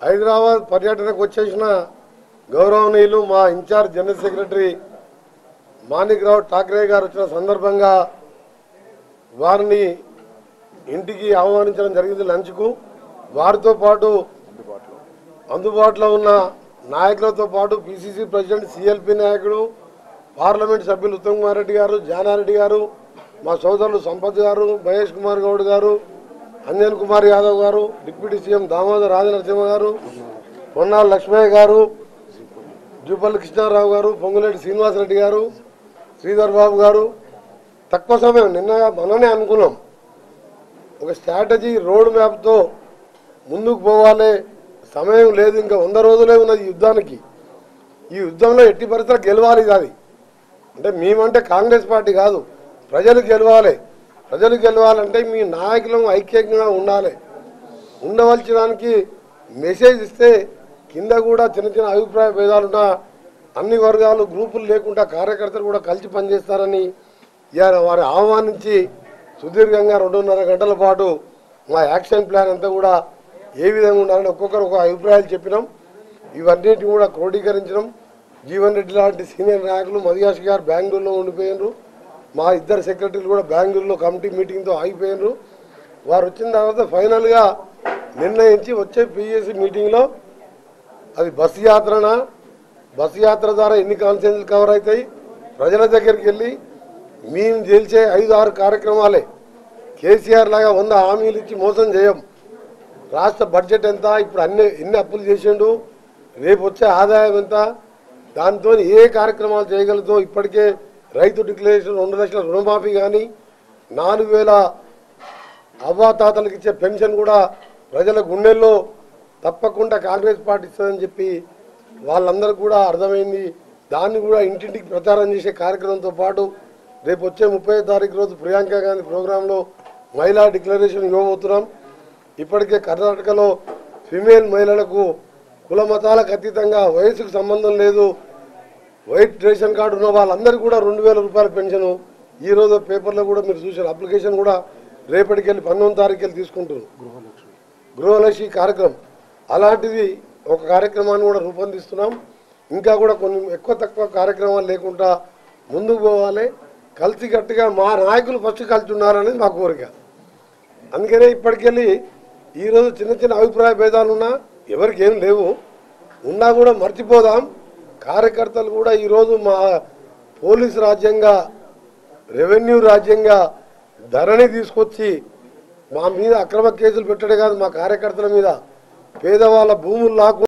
హైదరాబాద్ పర్యటనకు వచ్చేసిన గౌరవనీయులు మా in-charge general secretary Manikrao Thackeray గారు వచ్చిన సందర్భంగా వారిని ఇంటికి ఆహ్వానించడం జరిగింది లంచ్కు వారితో పాటు అందుబాటులో ఉన్న నాయకులతో పాటు పిసిసి ప్రెసిడెంట్ సిఎల్పి నాయకుడు పార్లమెంట్ సభ్యులు ఉత్తమ్ కుమార్ రెడ్డి గారు జానారెడ్డి గారు మా సోదరులు సంపత్ గారు మహేష్ కుమార్ గౌడ్ గారు అంజన్ కుమార్ యాదవ్ గారు డిప్యూటీ సీఎం దామోదర్ రాజనరసింహ గారు పొన్నాల లక్ష్మయ్య గారు జూపల్లి కృష్ణారావు గారు పొంగులేటి శ్రీనివాసరెడ్డి గారు శ్రీధర్ బాబు గారు తక్కువ సమయం నిన్న మననే అనుకున్నాం ఒక స్ట్రాటజీ రోడ్ మ్యాప్తో ముందుకు పోవాలి సమయం లేదు ఇంకా వంద రోజులే ఉన్నది ఈ యుద్ధానికి ఈ యుద్ధంలో ఎట్టి పరిస్థితులు గెలవాలి కాదు అంటే మేమంటే కాంగ్రెస్ పార్టీ కాదు ప్రజలు గెలవాలి ప్రజలు గెలవాలంటే మీ నాయకులం ఐక్యంగా ఉండాలి ఉండవలచడానికి మెసేజ్ ఇస్తే కింద కూడా చిన్న చిన్న అభిప్రాయ భేదాలున్నా అన్ని వర్గాలు గ్రూపులు లేకుండా కార్యకర్తలు కూడా కలిసి పనిచేస్తారని ఇవాళ వారు ఆహ్వానించి సుదీర్ఘంగా రెండున్నర గంటల పాటు మా యాక్షన్ ప్లాన్ అంతా కూడా ఏ విధంగా ఉండాలని ఒక్కొక్కరు ఒక అభిప్రాయాలు చెప్పినాం ఇవన్నిటిని కూడా క్రోడీకరించడం జీవన్ రెడ్డి లాంటి సీనియర్ నాయకులు మదియాష్ గారు బెంగళూరులో ఉండిపోయినారు మా ఇద్దరు సెక్రటరీలు కూడా బెంగళూరులో కమిటీ మీటింగ్తో ఆగిపోయినారు వారు వచ్చిన తర్వాత ఫైనల్గా నిర్ణయించి వచ్చే పిఎస్సి మీటింగ్లో అది బస్సు యాత్రనా బస్సు యాత్ర ద్వారా ఎన్ని కాన్సెన్స్లు కవర్ అవుతాయి ప్రజల దగ్గరికి వెళ్ళి మేము గెలిచే ఐదు ఆరు కార్యక్రమాలే కేసీఆర్ లాగా వంద హామీలు ఇచ్చి మోసం చేయం రాష్ట్ర బడ్జెట్ ఎంత ఇప్పుడు అన్ని ఎన్ని అప్పులు చేసిండు రేపు వచ్చే ఆదాయం ఎంత దాంతో ఏ కార్యక్రమాలు చేయగలుగుతాం ఇప్పటికే రైతు డిక్లరేషన్ రెండు లక్షల రుణమాఫీ కానీ నాలుగు వేల అవ్వాతాతలకు ఇచ్చే పెన్షన్ కూడా ప్రజల గుండెల్లో తప్పకుండా కాంగ్రెస్ పార్టీ ఇస్తుందని చెప్పి వాళ్ళందరూ కూడా అర్థమైంది దాన్ని కూడా ఇంటింటికి ప్రచారం చేసే కార్యక్రమంతో పాటు రేపు వచ్చే ముప్పై తారీఖు రోజు ప్రియాంక గాంధీ ప్రోగ్రాంలో మహిళా డిక్లరేషన్ ఇవ్వబోతున్నాం ఇప్పటికే కర్ణాటకలో ఫిమేల్ మహిళలకు కుల మతాలకు అతీతంగా వయసుకు సంబంధం లేదు వైట్ రేషన్ కార్డు ఉన్న వాళ్ళందరికీ కూడా రెండు వేల రూపాయల పెన్షన్ ఈ రోజు పేపర్లో కూడా మీరు చూసారు అప్లికేషన్ కూడా రేపటికి వెళ్ళి పంతొమ్మిది తారీఖు వెళ్ళి తీసుకుంటున్నారు గృహలక్ష్మి కార్యక్రమం అలాంటిది ఒక కార్యక్రమాన్ని కూడా రూపొందిస్తున్నాం ఇంకా కూడా కొన్ని ఎక్కువ తక్కువ కార్యక్రమాలు లేకుండా ముందుకు పోవాలి కలిసి గట్టిగా మా నాయకులు ఫస్ట్ కలిసి ఉన్నారనేది మా కోరిక అందుకనే ఇప్పటికెళ్ళి ఈరోజు చిన్న చిన్న అభిప్రాయ భేదాలు ఉన్నా ఎవరికి ఏం లేవు ఉన్నా కూడా మర్చిపోదాం కార్యకర్తలు కూడా ఈరోజు మా పోలీస్ రాజ్యంగా రెవెన్యూ రాజ్యంగా ధరణి తీసుకొచ్చి మా మీద అక్రమ కేసులు పెట్టడే కాదు మా కార్యకర్తల మీద పేదవాళ్ళ భూములు లాక్కు